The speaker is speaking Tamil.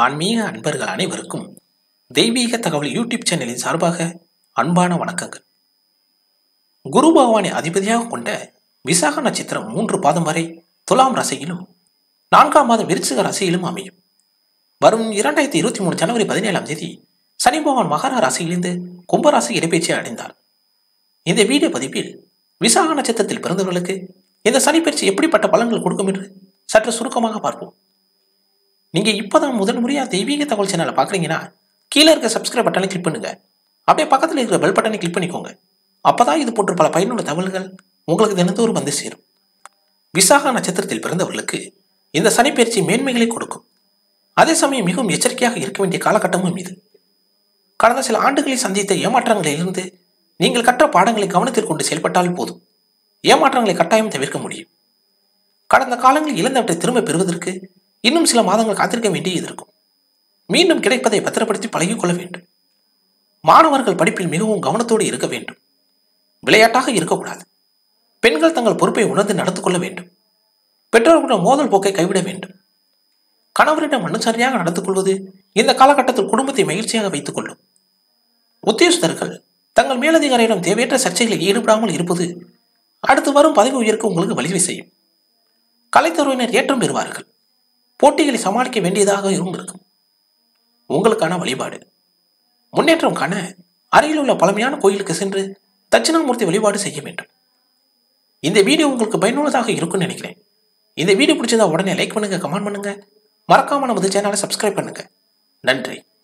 ஆன்மீக அன்பர்கள் அனைவருக்கும் தெய்வீக தகவல் யூடியூப் சேனலின் சார்பாக அன்பான வணக்கங்கள் குரு பகவானை அதிபதியாக கொண்ட விசாக நட்சத்திரம் மூன்று பாதம் வரை துலாம் ராசியிலும் நான்காம் மாதம் விருச்சிக ராசியிலும் அமையும் வரும் இரண்டாயிரத்தி இருபத்தி மூணு ஜனவரி பதினேழாம் தேதி சனி பகவான் மகர ராசியிலிருந்து கும்பராசி இடைப்பேச்சு அடைந்தார் இந்த வீடியோ பதிப்பில் விசாக நட்சத்திரத்தில் பிறந்தவர்களுக்கு இந்த சனிப்பயிற்சி எப்படிப்பட்ட பலன்கள் கொடுக்கும் என்று சற்று சுருக்கமாக பார்ப்போம் நீங்க இப்பதான் முதல் முறையா தெய்வீக தகவல் சேனலை பாக்குறீங்கன்னா கீழே இருக்க சப்ஸ்கிரைப் பட்டனை கிளிக் பண்ணுங்க அப்படியே பக்கத்தில் இருக்கிற பெல் பட்டனை கிளிக் பண்ணிக்கோங்க அப்பதான் இது போன்ற பல பயனுள்ள தகவல்கள் உங்களுக்கு தினந்தோறும் வந்து சேரும் விசாக நட்சத்திரத்தில் பிறந்தவர்களுக்கு இந்த சனிப்பயிற்சி மேன்மைகளை கொடுக்கும் அதே சமயம் மிகவும் எச்சரிக்கையாக இருக்க வேண்டிய காலகட்டமும் இது கடந்த சில ஆண்டுகளில் சந்தித்த ஏமாற்றங்களிலிருந்து நீங்கள் கற்ற பாடங்களை கவனத்தில் கொண்டு செயல்பட்டால் போதும் ஏமாற்றங்களை கட்டாயம் தவிர்க்க முடியும் கடந்த காலங்களில் இழந்தவற்றை திரும்ப பெறுவதற்கு இன்னும் சில மாதங்கள் காத்திருக்க வேண்டியது இருக்கும் மீண்டும் கிடைப்பதை பத்திரப்படுத்தி பழகிக்கொள்ள வேண்டும் மாணவர்கள் படிப்பில் மிகவும் கவனத்தோடு இருக்க வேண்டும் விளையாட்டாக இருக்கக்கூடாது பெண்கள் தங்கள் பொறுப்பை உணர்ந்து நடந்து கொள்ள வேண்டும் பெற்றோர்களுடன் மோதல் போக்கை கைவிட வேண்டும் கணவரிடம் அனுசரியாக நடந்து கொள்வது இந்த காலகட்டத்தில் குடும்பத்தை மகிழ்ச்சியாக வைத்துக் கொள்ளும் உத்தியோகஸ்தர்கள் தங்கள் மேலதிகாரியிடம் தேவையற்ற சர்ச்சைகளில் ஈடுபடாமல் இருப்பது அடுத்து வரும் பதவி உயர்க்கு உங்களுக்கு வலிமை செய்யும் கலைத்துறையினர் ஏற்றம் பெறுவார்கள் போட்டிகளை சமாளிக்க வேண்டியதாக இருக்கும் உங்களுக்கான வழிபாடு முன்னேற்றம் காண அருகில் உள்ள பழமையான கோயிலுக்கு சென்று தட்சிணாமூர்த்தி வழிபாடு செய்ய வேண்டும் இந்த வீடியோ உங்களுக்கு பயனுள்ளதாக இருக்கும்னு நினைக்கிறேன் இந்த வீடியோ பிடிச்சதா உடனே லைக் பண்ணுங்க கமெண்ட் பண்ணுங்க மறக்காம நமது சேனலை சப்ஸ்கிரைப் பண்ணுங்க நன்றி